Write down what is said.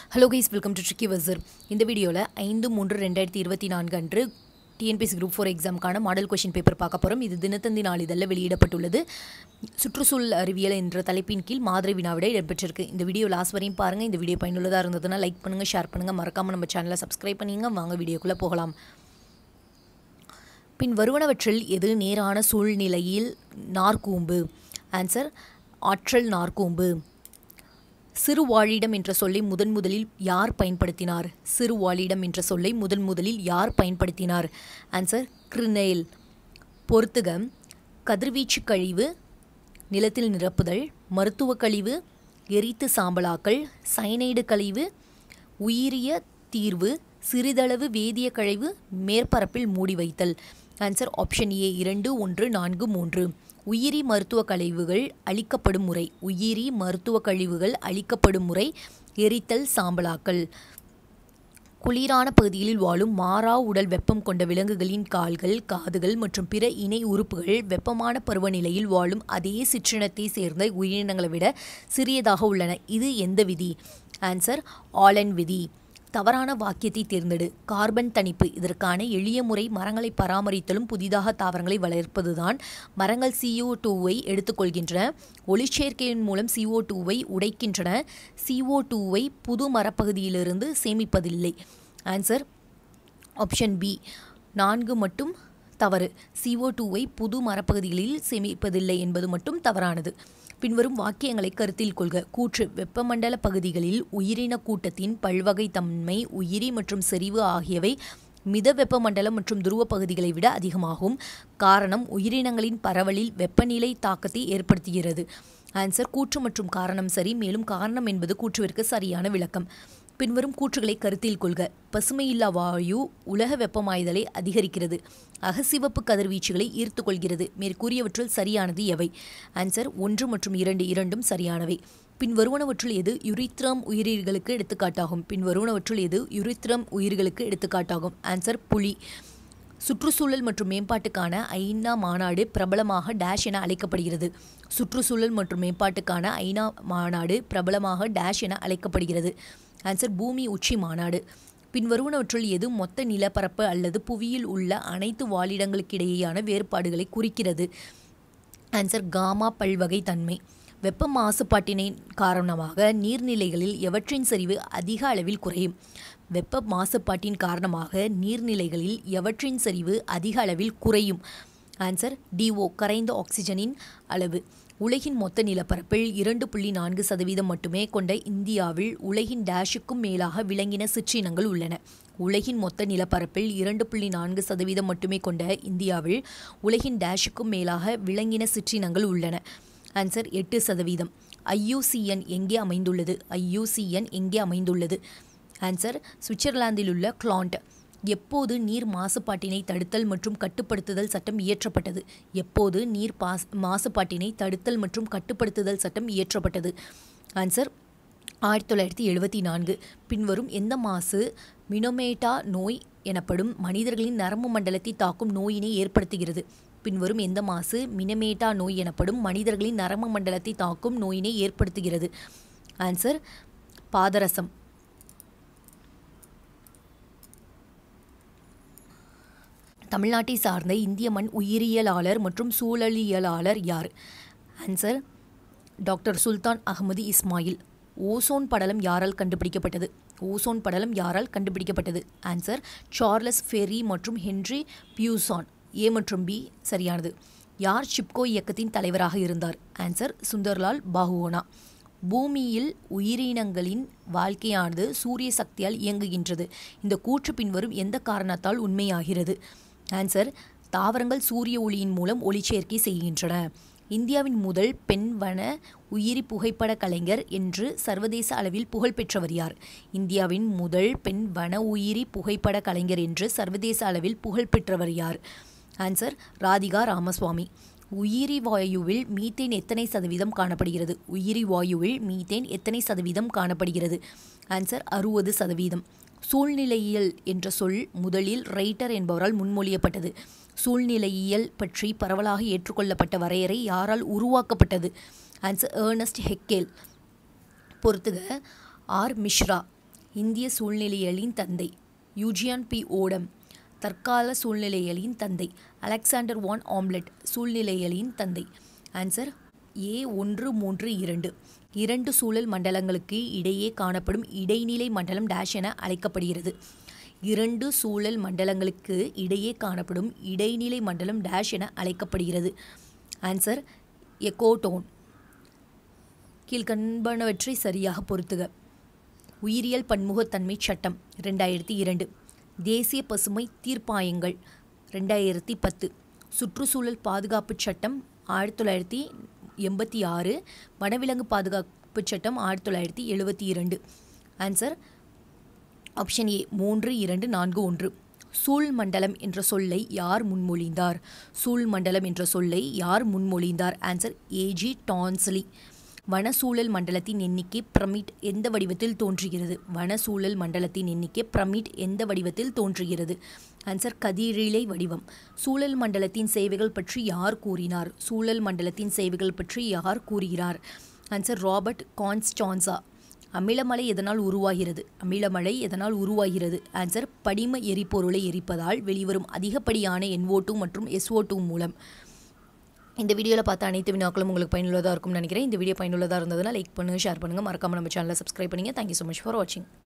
hello guys welcome to tricky வசர் இந்த வீடியோவில் ஐந்து மூன்று ரெண்டாயிரத்தி இருபத்தி நான்கு அன்று டிஎன்பிஎஸ்சி குரூப் ஃபோர் எக்ஸாமுக்கான மாடல் கொஷின் பேப்பர் பார்க்க போகிறோம் இது தினத்தந்தி நாளிதழில் வெளியிடப்பட்டுள்ளது சுற்றுச்சூழல் அறிவியல் என்ற தலைப்பின் கீழ் மாதிரி வினாவிட இடம்பெற்றிருக்கு இந்த வீடியோ லாஸ்ட் வரையும் பாருங்கள் இந்த வீடியோ பயனுள்ளதாக இருந்ததுன்னா லைக் பண்ணுங்கள் ஷேர் பண்ணுங்கள் மறக்காமல் நம்ம சேனலை சப்ஸ்கிரைப் பண்ணிங்க வாங்க வீடியோக்குள்ளே போகலாம் பின் வருவனவற்றில் எது நேரான சூழ்நிலையில் நார்க்கூம்பு ஆன்சர் ஆற்றல் நார்க்கூம்பு சிறுவாழிடம் என்ற சொல்லை முதன் முதலில் யார் பயன்படுத்தினார் சிறுவாழிடம் என்ற சொல்லை முதன் முதலில் யார் பயன்படுத்தினார் ஆன்சர் கிரினெயில் பொறுத்துக கதிர்வீச்சு கழிவு நிலத்தில் நிரப்புதல் மருத்துவ கழிவு எரித்து சாம்பலாக்கல் சயனைடு கழிவு உயிரிய தீர்வு சிறிதளவு வேதிய கழிவு மேற்பரப்பில் மூடி வைத்தல் ஆன்சர் ஆப்ஷன் ஏ இரண்டு ஒன்று நான்கு மூன்று உயிரி மருத்துவ கழிவுகள் அளிக்கப்படும் முறை உயிரி மருத்துவ கழிவுகள் அளிக்கப்படும் முறை எரித்தல் சாம்பலாக்கல் குளிரான பகுதிகளில் வாழும் மாறா உடல் வெப்பம் கொண்ட விலங்குகளின் கால்கள் காதுகள் மற்றும் பிற இணை உறுப்புகள் வெப்பமான பருவநிலையில் வாழும் அதே சிற்றினத்தை சேர்ந்த உயிரினங்களை விட சிறியதாக உள்ளன இது எந்த விதி ஆன்சர் ஆலன் விதி தவறான வாக்கியத்தை தேர்ந்தெடு கார்பன் தணிப்பு இதற்கான எளிய முறை மரங்களை பராமரித்தலும் புதிதாக தாவரங்களை வளர்ப்பதுதான் மரங்கள் சிஓ டூவை எடுத்துக்கொள்கின்றன ஒளிச்சேர்க்கையின் மூலம் சிஓ டூவை உடைக்கின்றன சிஓ டூவை புது மரப்பகுதியிலிருந்து சேமிப்பதில்லை ஆன்சர் ஆப்ஷன் பி நான்கு மட்டும் தவறு சிஓ டூவை புது மரப்பகுதிகளில் சேமிப்பதில்லை என்பது மட்டும் தவறானது பின்வரும் வாக்கியங்களை கருத்தில் கொள்க கூற்று வெப்பமண்டல பகுதிகளில் உயிரின கூட்டத்தின் பல்வகைத்தன்மை உயிரி மற்றும் செறிவு ஆகியவை மித வெப்பமண்டலம் மற்றும் துருவ பகுதிகளை விட அதிகமாகும் காரணம் உயிரினங்களின் பரவலில் வெப்பநிலை தாக்கத்தை ஏற்படுத்துகிறது ஆன்சர் கூற்று மற்றும் காரணம் சரி மேலும் காரணம் என்பது கூற்றுவிற்கு சரியான விளக்கம் பின்வரும் கூற்றுகளை கருத்தில் கொள்க பசுமையில்லா வாயு உலக வெப்பமாய்தலை அதிகரிக்கிறது அகசிவப்பு கதிர்வீச்சுகளை ஈர்த்து கொள்கிறது மேற்கூறியவற்றில் சரியானது எவை ஆன்சர் ஒன்று மற்றும் இரண்டு இரண்டும் சரியானவை பின் வருவனவற்றுள் எது யுரித்ரம் உயிரிகளுக்கு எடுத்துக்காட்டாகும் பின் வருவனவற்றுள் எது யுரித்ரம் உயிர்களுக்கு எடுத்துக்காட்டாகும் ஆன்சர் புலி சுற்றுச்சூழல் மற்றும் மேம்பாட்டுக்கான ஐநா மாநாடு பிரபலமாக டேஷ் என அழைக்கப்படுகிறது சுற்றுச்சூழல் மற்றும் மேம்பாட்டுக்கான ஐநா மாநாடு பிரபலமாக டேஷ் என அழைக்கப்படுகிறது ஆன்சர் பூமி உச்சி மாநாடு பின்வருவனவற்றுள் எது மொத்த நிலப்பரப்பு அல்லது புவியில் உள்ள அனைத்து வாழிடங்களுக்கிடையேயான வேறுபாடுகளை குறிக்கிறது ஆன்சர் காமா பல்வகை தன்மை வெப்ப மாசுபாட்டினை காரணமாக நீர்நிலைகளில் எவற்றின் சரிவு அதிக அளவில் குறையும் வெப்ப மாசுபாட்டின் காரணமாக நீர்நிலைகளில் எவற்றின் சரிவு அதிக அளவில் குறையும் ஆன்சர் டிஓ கரைந்த ஆக்சிஜனின் அளவு உலகின் மொத்த நிலப்பரப்பில் இரண்டு புள்ளி நான்கு சதவீதம் மட்டுமே கொண்ட இந்தியாவில் உலகின் டேஷுக்கும் மேலாக விளங்கின சிற்றினங்கள் உள்ளன உலகின் மொத்த நிலப்பரப்பில் இரண்டு புள்ளி நான்கு சதவீதம் மட்டுமே கொண்ட இந்தியாவில் உலகின் டேஷுக்கும் மேலாக விளங்கின சிற்றினங்கள் உள்ளன ஆன்சர் எட்டு சதவீதம் ஐயூசிஎன் எங்கே அமைந்துள்ளது ஐயூசிஎன் எங்கே அமைந்துள்ளது ஆன்சர் சுவிட்சர்லாந்தில் உள்ள கிளாண்ட் எப்போது நீர் மாசுபாட்டினை தடுத்தல் மற்றும் கட்டுப்படுத்துதல் சட்டம் இயற்றப்பட்டது எப்போது நீர் பாஸ் மாசுபாட்டினை தடுத்தல் மற்றும் கட்டுப்படுத்துதல் சட்டம் இயற்றப்பட்டது ஆன்சர் ஆயிரத்தி தொள்ளாயிரத்தி எழுபத்தி நான்கு பின்வரும் எந்த மாசு மினோமேட்டா நோய் எனப்படும் மனிதர்களின் நரம்பு மண்டலத்தை தாக்கும் நோயினை ஏற்படுத்துகிறது பின்வரும் எந்த மாசு மினமேட்டா நோய் எனப்படும் மனிதர்களின் நரம்பு மண்டலத்தை தாக்கும் நோயினை ஏற்படுத்துகிறது ஆன்சர் பாதரசம் தமிழ்நாட்டை சார்ந்த இந்திய மண் உயிரியலாளர் மற்றும் சூழலியலாளர் யார் answer doctor Sultan Ahmed Ismail ozone படலம் யாரால் கண்டுபிடிக்கப்பட்டது ஓசோன் படலம் யாரால் கண்டுபிடிக்கப்பட்டது ஆன்சர் சார்லஸ் ஃபெரி மற்றும் ஹென்ரி பியூசான் ஏ மற்றும் பி சரியானது யார் சிப்கோ இயக்கத்தின் தலைவராக இருந்தார் ஆன்சர் சுந்தர்லால் பாகுவோனா பூமியில் உயிரினங்களின் வாழ்க்கையானது சூரிய சக்தியால் இயங்குகின்றது இந்த கூற்று பின்வரும் எந்த காரணத்தால் உண்மையாகிறது ஆன்சர் தாவரங்கள் சூரிய ஒளியின் மூலம் ஒளிச்சேர்க்கை செய்கின்றன இந்தியாவின் முதல் பெண் வன உயிரி புகைப்பட கலைஞர் என்று சர்வதேச அளவில் புகழ்பெற்றவர் யார் இந்தியாவின் முதல் பெண் வன உயிரி புகைப்பட கலைஞர் என்று சர்வதேச அளவில் புகழ்பெற்றவர் யார் ஆன்சர் ராதிகா ராமசுவாமி உயிரி வாயுவில் மீத்தேன் எத்தனை சதவீதம் காணப்படுகிறது உயிரி வாயுவில் மீத்தேன் எத்தனை சதவீதம் காணப்படுகிறது ஆன்சர் அறுபது சதவீதம் சூழ்நிலையியல் என்ற சொல் முதலில் ரைட்டர் என்பவரால் முன்மொழியப்பட்டது சூழ்நிலையியல் பற்றி பரவலாக ஏற்றுக்கொள்ளப்பட்ட வரையறை யாரால் உருவாக்கப்பட்டது ஆன்சர் ஏர்னஸ்ட் ஹெக்கேல் பொறுத்துக ஆர் மிஷ்ரா இந்திய சூழ்நிலையியலின் தந்தை யூஜியான் பி ஓடம் தற்கால சூழ்நிலையியலின் தந்தை அலெக்சாண்டர் வான் ஆம்லெட் சூழ்நிலையியலின் தந்தை ஆன்சர் ஏ ஒன்று மூன்று இரண்டு இரண்டு சூழல் மண்டலங்களுக்கு இடையே காணப்படும் இடைநிலை மண்டலம் டேஷ் என அழைக்கப்படுகிறது இரண்டு சூழல் மண்டலங்களுக்கு இடையே காணப்படும் இடைநிலை மண்டலம் டேஷ் என அழைக்கப்படுகிறது ஆன்சர் எக்கோடோன் கீழ்கண்பனவற்றை சரியாக பொருத்துக உயிரியல் பன்முகத்தன்மை சட்டம் ரெண்டாயிரத்தி இரண்டு தேசிய பசுமை தீர்ப்பாயங்கள் ரெண்டாயிரத்தி பத்து சுற்றுச்சூழல் பாதுகாப்பு சட்டம் ஆயிரத்தி தொள்ளாயிரத்தி எண்பத்தி ஆறு வனவிலங்கு பாதுகாப்பு சட்டம் ஆயிரத்தி தொள்ளாயிரத்தி எழுபத்தி இரண்டு ஆன்சர் ஆப்ஷன் ஏ மூன்று இரண்டு நான்கு ஒன்று சூழ் மண்டலம் என்ற சொல்லை யார் முன்மொழிந்தார் சூழ் மண்டலம் என்ற சொல்லை யார் முன்மொழிந்தார் ஆன்சர் ஏஜி டான்ஸ்லி வனசூழல் மண்டலத்தின் எண்ணிக்கை பிரமிட் எந்த வடிவத்தில் தோன்றுகிறது வனசூழல் மண்டலத்தின் எண்ணிக்கை பிரமிட் எந்த வடிவத்தில் தோன்றுகிறது ஆன்சர் கதிரிலை வடிவம் சூழல் மண்டலத்தின் சேவைகள் பற்றி யார் கூறினார் சூழல் மண்டலத்தின் சேவைகள் பற்றி யார் கூறுகிறார் ஆன்சர் ராபர்ட் கான்ஸ்டான்சா அமிலமலை எதனால் உருவாகிறது அமிலமழை எதனால் உருவாகிறது ஆன்சர் படிம எரிபொருளை எரிப்பதால் வெளிவரும் அதிகப்படியான என்ஓ மற்றும் எஸ்ஓ மூலம் இந்த வீடியோவில் பார்த்த அனைத்து வினாக்களும் உங்களுக்கு பயனுள்ளதாக இருக்கும்னு நினைக்கிறேன் இந்த வீடியோ பயனுள்ளதாக இருந்ததுன்னா லைக் பண்ணுங்கள் ஷேர் பண்ணுங்கள் மறக்காமல் நம்ம சேனலை சப்ஸ்கிரைப் பண்ணுங்கள் தேங்க்யூ ஸோ மச் ஃபார் வாட்சிங்